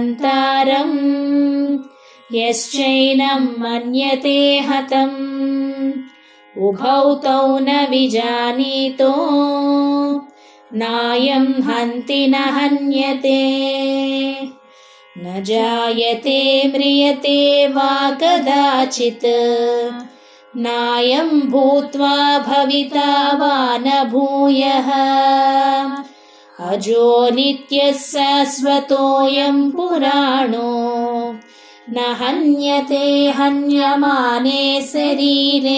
हन्तारम् यश्चैनं मन्यते हतम् उभौ तौ न विजानीतो नायं हन्ति न हन्यते न जायते म्रियते वा कदाचित् नायं भूत्वा भविता वा न भूयः अजो नित्यः शाश्वतोऽयं पुराणो न हन्यते हन्यमाने शरीरे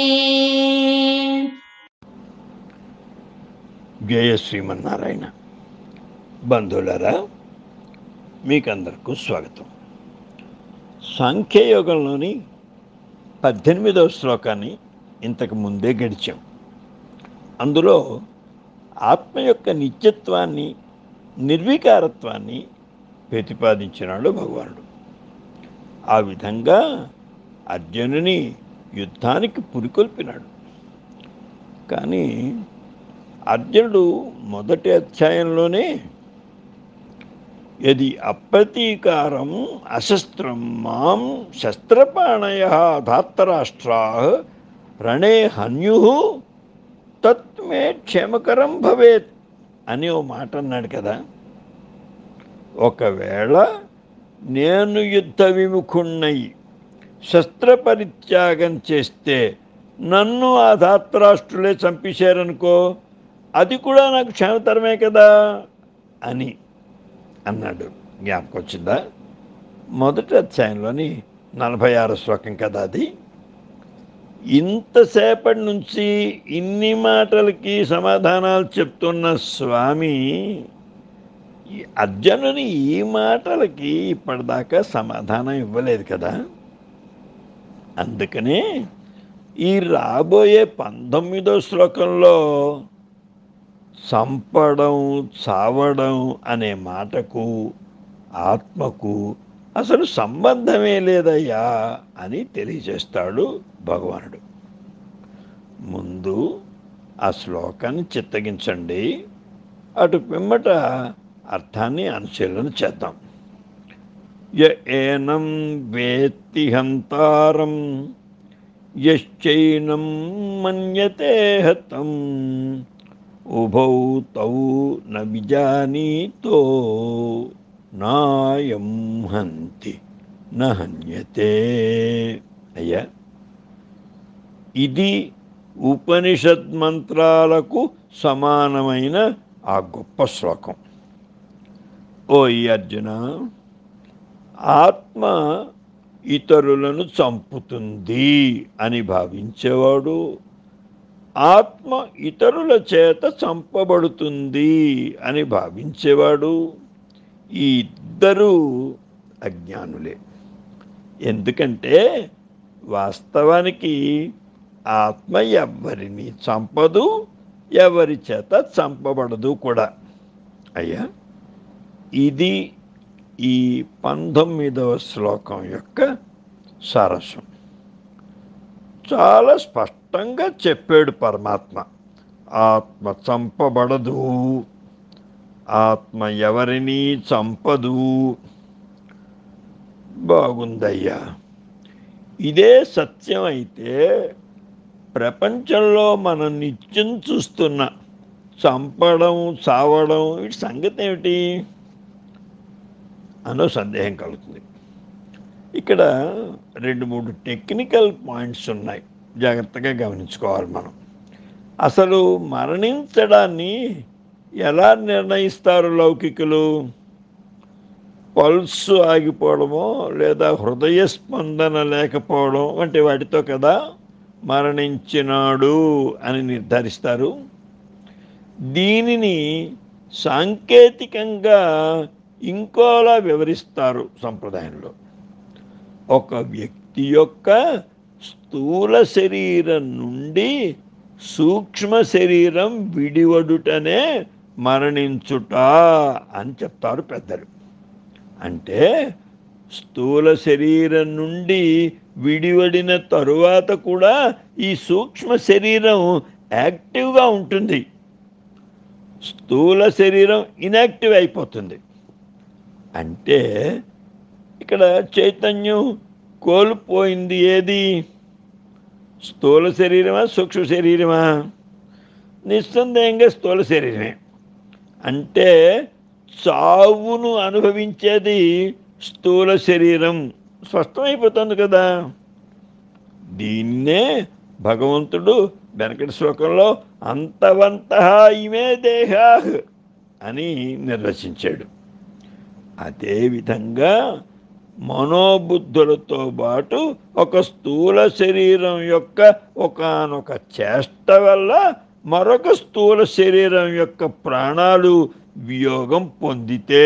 జయ శ్రీమన్నారాయణ బంధువులరా మీకందరకు స్వాగతం సాంఖ్యయోగంలోని పద్దెనిమిదవ శ్లోకాన్ని ఇంతకు ముందే గడిచాం అందులో ఆత్మ యొక్క నిత్యత్వాన్ని నిర్వికారత్వాన్ని ప్రతిపాదించినాడు భగవానుడు ఆ విధంగా అర్జునుని యుద్ధానికి పురికొల్పినాడు కానీ అర్జునుడు మొదటి అధ్యాయంలోనే యది అప్రతీకారం అశస్త్రం మాం శస్త్రపాణయ ధాత్తరాష్ట్రా రణే హన్యు తత్మే క్షేమకరం భవేత్ అని ఓ మాట అన్నాడు కదా ఒకవేళ నేను యుద్ధ విముఖుణ్ణై శస్త్రపరిత్యాగం చేస్తే నన్ను ఆ ధాత్రాష్ట్రులే చంపేశారనుకో అది కూడా నాకు క్షేమతరమే కదా అని అన్నాడు జ్ఞాపకం వచ్చిందా మొదటి అధ్యాయంలోని నలభై ఆరు శ్లోకం కదా అది ఇంతసేపటి నుంచి ఇన్ని మాటలకి సమాధానాలు చెప్తున్న స్వామి ఈ అర్జునుని ఈ మాటలకి ఇప్పటిదాకా సమాధానం ఇవ్వలేదు కదా అందుకనే ఈ రాబోయే పంతొమ్మిదో శ్లోకంలో చంపడం చావడం అనే మాటకు ఆత్మకు అసలు సంబంధమే లేదయ్యా అని తెలియజేస్తాడు భగవానుడు ముందు ఆ శ్లోకాన్ని చిత్తగించండి అటు పిమ్మట అర్థాన్ని అనుశీలన చేద్దాం య ఏనం వేత్తి హంతారం యశ్చైనం మన్యతే హతం ఉభౌ తౌ న విజానీతో నాయం హంతి న హన్యతే అయ్యా ఇది ఉపనిషత్ మంత్రాలకు సమానమైన ఆ గొప్ప శ్లోకం ఓ ఈ అర్జున ఆత్మ ఇతరులను చంపుతుంది అని భావించేవాడు ఆత్మ ఇతరుల చేత చంపబడుతుంది అని భావించేవాడు ఈ ఇద్దరూ అజ్ఞానులే ఎందుకంటే వాస్తవానికి ఆత్మ ఎవరిని చంపదు ఎవరి చేత చంపబడదు కూడా అయ్యా ఇది ఈ పంతొమ్మిదవ శ్లోకం యొక్క సారస్యం చాలా స్పష్టంగా చెప్పాడు పరమాత్మ ఆత్మ చంపబడదు ఆత్మ ఎవరిని చంపదు బాగుందయ్యా ఇదే సత్యం అయితే ప్రపంచంలో మనం నిత్యం చూస్తున్న చంపడం చావడం వీటి సంగతి ఏమిటి అనో సందేహం కలుగుతుంది ఇక్కడ రెండు మూడు టెక్నికల్ పాయింట్స్ ఉన్నాయి జాగ్రత్తగా గమనించుకోవాలి మనం అసలు మరణించడాన్ని ఎలా నిర్ణయిస్తారు లౌకికులు పల్స్ ఆగిపోవడమో లేదా హృదయ స్పందన లేకపోవడం వంటి వాటితో కదా మరణించినాడు అని నిర్ధారిస్తారు దీనిని సాంకేతికంగా ఇంకోలా వివరిస్తారు సంప్రదాయంలో ఒక వ్యక్తి యొక్క స్థూల శరీరం నుండి సూక్ష్మ శరీరం విడివడుటనే మరణించుట అని చెప్తారు పెద్దలు అంటే స్థూల శరీరం నుండి విడివడిన తరువాత కూడా ఈ సూక్ష్మ శరీరం యాక్టివ్గా ఉంటుంది స్థూల శరీరం ఇనాక్టివ్ అయిపోతుంది అంటే ఇక్కడ చైతన్యం కోల్పోయింది ఏది స్థూల శరీరమా సూక్ష్మ శరీరమా నిస్సందేహంగా స్థూల శరీరమే అంటే చావును అనుభవించేది స్థూల శరీరం స్పష్టమైపోతుంది కదా దీన్నే భగవంతుడు వెనకటి శ్లోకంలో అంతవంత ఇమే దేహా అని నిర్వచించాడు అదేవిధంగా మనోబుద్ధులతో పాటు ఒక స్థూల శరీరం యొక్క ఒకానొక చేష్ట వల్ల మరొక స్థూల శరీరం యొక్క ప్రాణాలు వియోగం పొందితే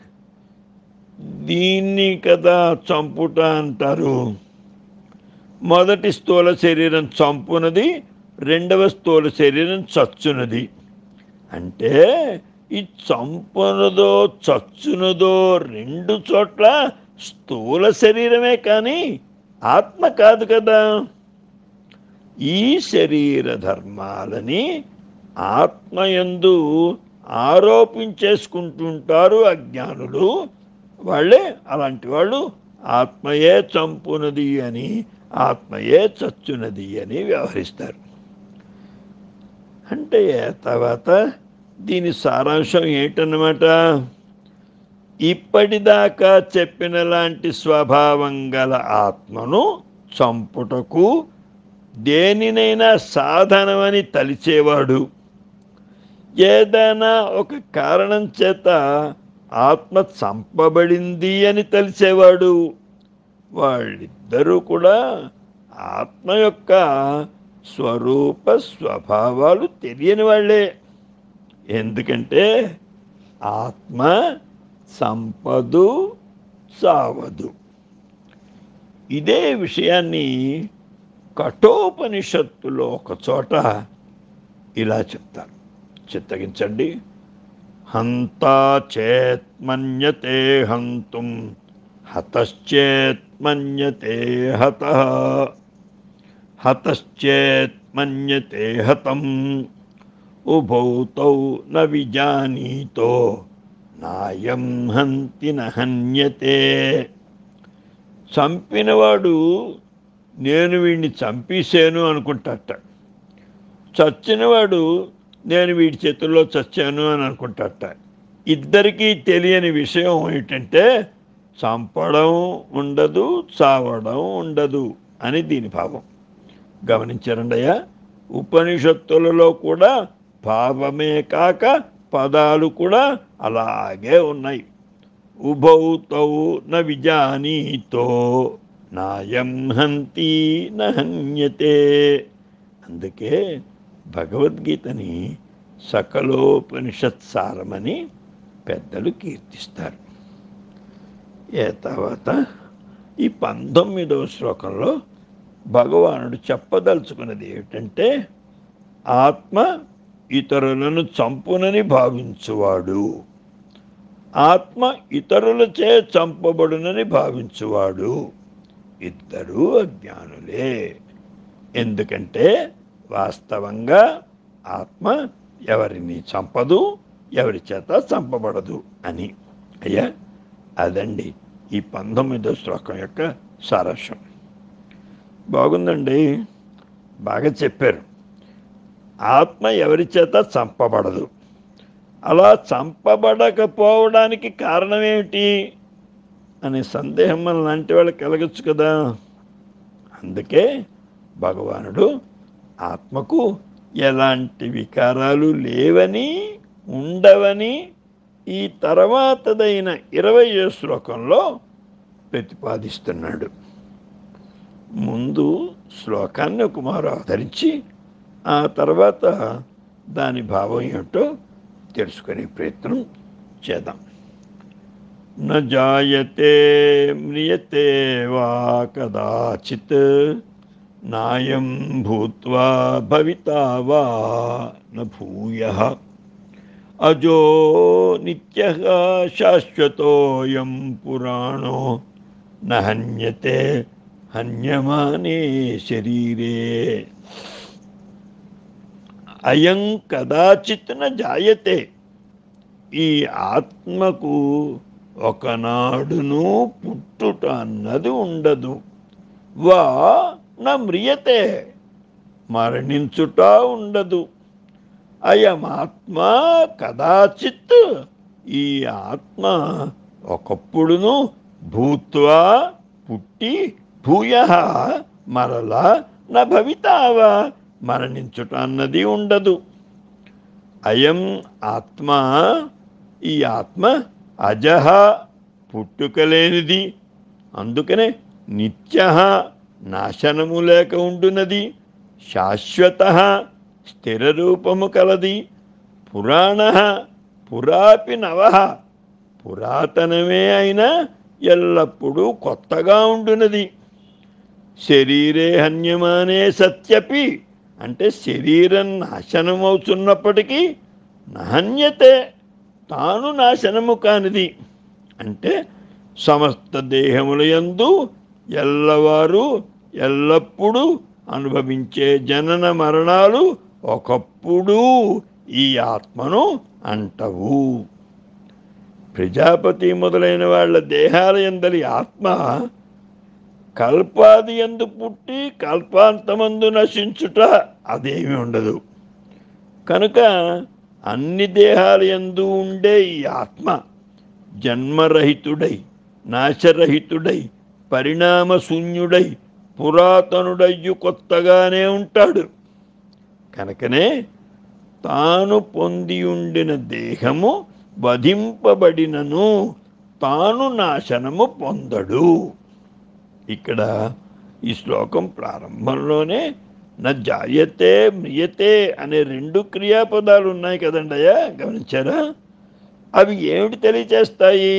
దీన్ని కదా చంపుట అంటారు మొదటి స్థూల శరీరం చంపునది రెండవ స్థూల శరీరం చచ్చునది అంటే ఈ చంపునదో చచ్చునదో రెండు చోట్ల స్థూల శరీరమే కానీ ఆత్మ కాదు కదా ఈ శరీర ధర్మాలని ఆత్మయందు ఆరోపించేసుకుంటుంటారు అజ్ఞానులు వాళ్ళే అలాంటి వాళ్ళు ఆత్మయే చంపునది అని ఆత్మయే చచ్చునది అని వ్యవహరిస్తారు అంటే తర్వాత దీని సారాంశం ఏంటన్నమాట ఇప్పటిదాకా చెప్పిన లాంటి స్వభావం గల ఆత్మను చంపుటకు దేనినైనా సాధనమని తలిచేవాడు ఏదైనా ఒక కారణం చేత ఆత్మ చంపబడింది అని తలిచేవాడు వాళ్ళిద్దరూ కూడా ఆత్మ యొక్క స్వరూప స్వభావాలు తెలియని వాళ్ళే ఎందుకంటే ఆత్మ సంపదు సావదు ఇదే విషయాన్ని కఠోపనిషత్తులో ఒక చోట ఇలా చెప్తారు చిత్తగించండి హంతా చేత్మన్యతే హంతుం హతశ్చేత్మన్యతే హత హతశ్చేత్మన్యతే హతం ఉభౌ తౌ న విజానీతో నాయం హంతి నహన్యతే చంపినవాడు నేను వీడిని చంపేశాను అనుకుంటాట చచ్చినవాడు నేను వీడి చేతుల్లో చచ్చాను అని అనుకుంటాట ఇద్దరికీ తెలియని విషయం ఏంటంటే చంపడం ఉండదు చావడం ఉండదు అని దీని భావం గమనించారండయ్యా ఉపనిషత్తులలో కూడా భావమే కాక పదాలు కూడా అలాగే ఉన్నాయి ఉభౌ తౌ న విజానీతో నాయం హంతి నహన్యతే అందుకే భగవద్గీతని సకలోపనిషత్ సారమని పెద్దలు కీర్తిస్తారు ఏ తర్వాత ఈ పంతొమ్మిదవ శ్లోకంలో భగవానుడు చెప్పదలుచుకున్నది ఏమిటంటే ఆత్మ ఇతరులను చంపునని భావించువాడు ఆత్మ ఇతరులచే చంపబడునని భావించువాడు ఇద్దరూ అజ్ఞానులే ఎందుకంటే వాస్తవంగా ఆత్మ ఎవరిని చంపదు ఎవరి చేత చంపబడదు అని అయ్యా అదండి ఈ పంతొమ్మిదో శ్లోకం యొక్క సారాంశం బాగుందండి బాగా చెప్పారు ఆత్మ ఎవరి చేత చంపబడదు అలా చంపబడకపోవడానికి కారణం ఏమిటి అనే సందేహం మన లాంటి వాళ్ళకి కలగచ్చు కదా అందుకే భగవానుడు ఆత్మకు ఎలాంటి వికారాలు లేవని ఉండవని ఈ తర్వాతదైన ఇరవై శ్లోకంలో ప్రతిపాదిస్తున్నాడు ముందు శ్లోకాన్ని ఒక మారు అవతరించి ఆ తర్వాత దాని భావం ఏమిటో తెలుసుకునే ప్రయత్నం చేద్దాం న జాయతే మ్రియతే వా కదాచిత్ నాయం భూత్వా భవితా వా న భూయ అజో నిత్య శాశ్వతోయం పురాణో న హన్యతే హన్యమానే శరీరే అయం కదాచిత్ న జాయతే ఈ ఆత్మకు ఒకనాడును పుట్టుట అన్నది ఉండదు వా నా మ్రియతే మరణించుట ఉండదు అయమాత్మ కదాచిత్ ఈ ఆత్మ ఒకప్పుడును భూత్వా పుట్టి భూయ మరలా నా భవితావా మరణించుట అన్నది ఉండదు అయం ఆత్మ ఈ ఆత్మ అజహ పుట్టుకలేనిది అందుకనే నిత్య నాశనము లేక ఉండునది శాశ్వత స్థిర రూపము కలది పురాణ పురాపి నవ పురాతనమే అయినా ఎల్లప్పుడూ కొత్తగా ఉండునది శరీరే హన్యమానే సత్యపి అంటే శరీరం నాశనమవుతున్నప్పటికీ నహన్యతే తాను నాశనము కానిది అంటే సమస్త దేహముల యందు ఎల్లవారు ఎల్లప్పుడూ అనుభవించే జనన మరణాలు ఒకప్పుడు ఈ ఆత్మను అంటవు ప్రజాపతి మొదలైన వాళ్ళ దేహాల ఎందలి ఆత్మ కల్పాది ఎందు పుట్టి కల్పాంతమందు నశించుట అదేమి ఉండదు కనుక అన్ని దేహాల ఎందు ఉండే ఈ ఆత్మ జన్మరహితుడై నాశరహితుడై పరిణామశూన్యుడై పురాతనుడయ్యు కొత్తగానే ఉంటాడు కనుకనే తాను పొంది ఉండిన దేహము వధింపబడినను తాను నాశనము పొందడు ఇక్కడ ఈ శ్లోకం ప్రారంభంలోనే నా జాయతే మ్రియతే అనే రెండు క్రియాపదాలు ఉన్నాయి కదండయ్యా గమనించారా అవి ఏమిటి తెలియచేస్తాయి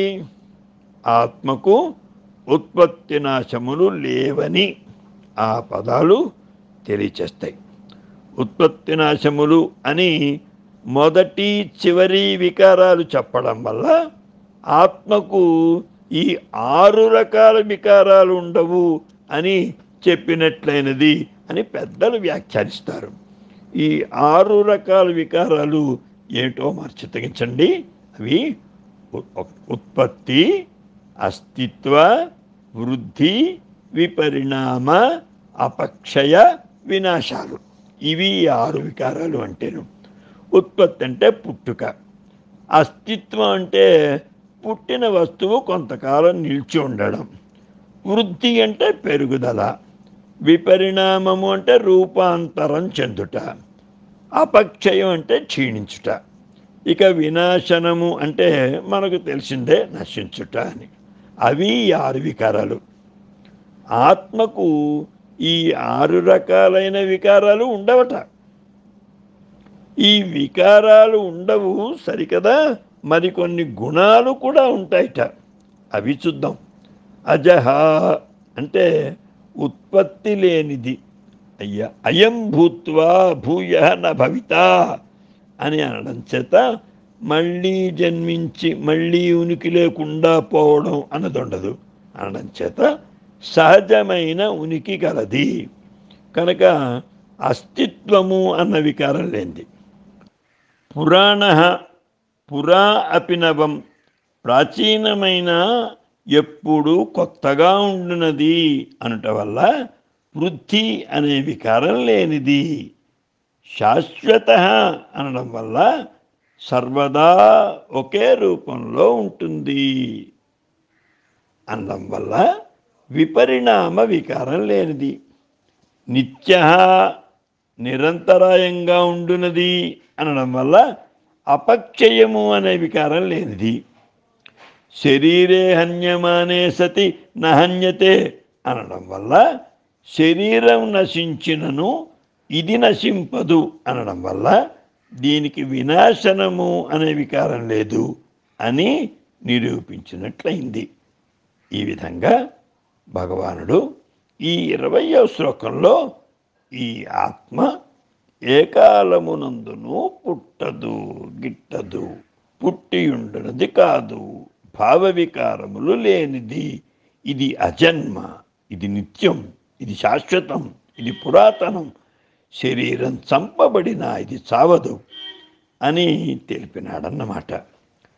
ఆత్మకు ఉత్పత్తి నాశములు లేవని ఆ పదాలు తెలియచేస్తాయి ఉత్పత్తి నాశములు అని మొదటి చివరి వికారాలు చెప్పడం వల్ల ఆత్మకు ఈ ఆరు రకాల వికారాలు ఉండవు అని చెప్పినట్లయినది అని పెద్దలు వ్యాఖ్యానిస్తారు ఈ ఆరు రకాల వికారాలు ఏమిటో మార్చి తగ్గించండి అవి ఉ- ఉత్పత్తి అస్తిత్వ వృద్ధి విపరిణామ అపక్షయ వినాశాలు ఇవి ఈ ఆరు వికారాలు అంటేను ఉత్పత్తి అంటే పుట్టుక అస్తిత్వం అంటే పుట్టిన వస్తువు కొంతకాలం నిలిచి ఉండడం వృద్ధి అంటే పెరుగుదల విపరిణామము అంటే రూపాంతరం చెందుట అపక్షయం అంటే క్షీణించుట ఇక వినాశనము అంటే మనకు తెలిసిందే నశించుట అని అవి ఈ ఆరు వికారాలు ఆత్మకు ఈ ఆరు రకాలైన వికారాలు ఉండవట ఈ వికారాలు ఉండవు సరికదా మరికొన్ని గుణాలు కూడా ఉంటాయిట అవి చూద్దాం అజహ అంటే ఉత్పత్తి లేనిది అయ్యా అయం భూత్వా భూయ న భవిత అని అనడం చేత మళ్ళీ జన్మించి మళ్ళీ ఉనికి లేకుండా పోవడం అన్నది ఉండదు అనడం చేత సహజమైన ఉనికి కలది కనుక అస్తిత్వము అన్న వికారం లేనిది పురాణ పురా అపినవం ప్రాచీనమైన ఎప్పుడు కొత్తగా ఉండునది అనుట వల్ల వృద్ధి అనే వికారం లేనిది శాశ్వత అనడం వల్ల సర్వదా ఒకే రూపంలో ఉంటుంది అనడం వల్ల విపరిణామ వికారం లేనిది నిత్య నిరంతరాయంగా ఉండునది అనడం వల్ల అపక్షయము అనే వికారం లేనిది శరీరే హన్యమానే సతి నహన్యతే అనడం వల్ల శరీరం నశించినను ఇది నశింపదు అనడం వల్ల దీనికి వినాశనము అనే వికారం లేదు అని నిరూపించినట్లయింది ఈ విధంగా భగవానుడు ఈ ఇరవయో శ్లోకంలో ఈ ఆత్మ ఏకాలమునందును పుట్టదు గిట్టదు పుట్టియుండనది కాదు భావ వికారములు లేనిది ఇది అజన్మ ఇది నిత్యం ఇది శాశ్వతం ఇది పురాతనం శరీరం చంపబడిన ఇది చావదు అని తెలిపినాడన్నమాట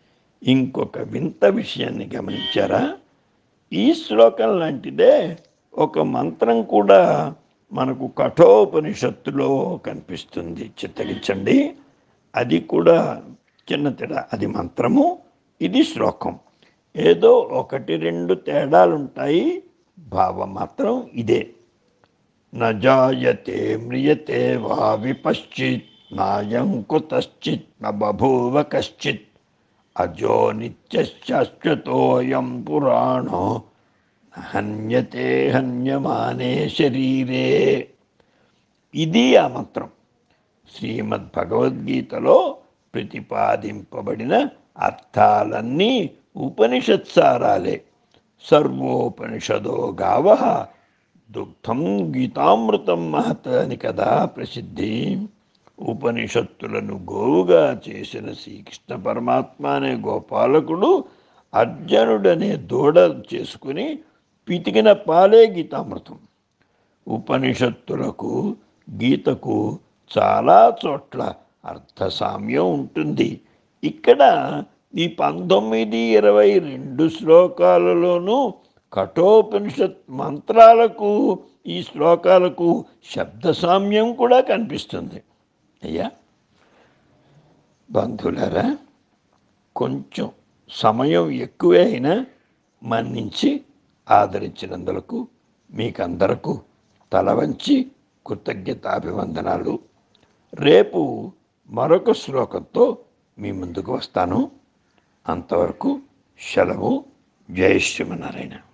ఇంకొక వింత విషయాన్ని గమనించారా ఈ శ్లోకం లాంటిదే ఒక మంత్రం కూడా మనకు కఠోపనిషత్తులో కనిపిస్తుంది చిత్తగించండి అది కూడా చిన్న తేడా అది మంత్రము ఇది శ్లోకం ఏదో ఒకటి రెండు తేడాలు ఉంటాయి భావం మాత్రం ఇదే నజాయతే మ్రియతే వా విపశ్చిత్ నాయం కుతశ్చిత్ న బభూవ కశ్చిత్ అజో నిత్యశాశ్వతోయం పురాణో హన్యతే హన్యమానే శరీరే ఇది ఆ మంత్రం శ్రీమద్ భగవద్గీతలో ప్రతిపాదింపబడిన అర్థాలన్నీ ఉపనిషత్సారాలే సర్వోపనిషదో గావ దుగ్ధం గీతామృతం మహత్ అని కదా ప్రసిద్ధి ఉపనిషత్తులను గోవుగా చేసిన శ్రీకృష్ణ పరమాత్మ అనే గోపాలకుడు అర్జునుడనే దూడ చేసుకుని పితికిన పాలే గీతామృతం ఉపనిషత్తులకు గీతకు చాలా చోట్ల అర్థ సామ్యం ఉంటుంది ఇక్కడ ఈ పంతొమ్మిది ఇరవై రెండు శ్లోకాలలోనూ కఠోపనిషత్ మంత్రాలకు ఈ శ్లోకాలకు శబ్ద సామ్యం కూడా కనిపిస్తుంది అయ్యా బంధువులారా కొంచెం సమయం ఎక్కువే అయినా మన్నించి ఆదరించినందులకు మీకందరకు తల వంచి కృతజ్ఞతాభివందనాలు రేపు మరొక శ్లోకంతో మీ ముందుకు వస్తాను అంతవరకు సెలవు జయ శ్రీమన్నారాయణ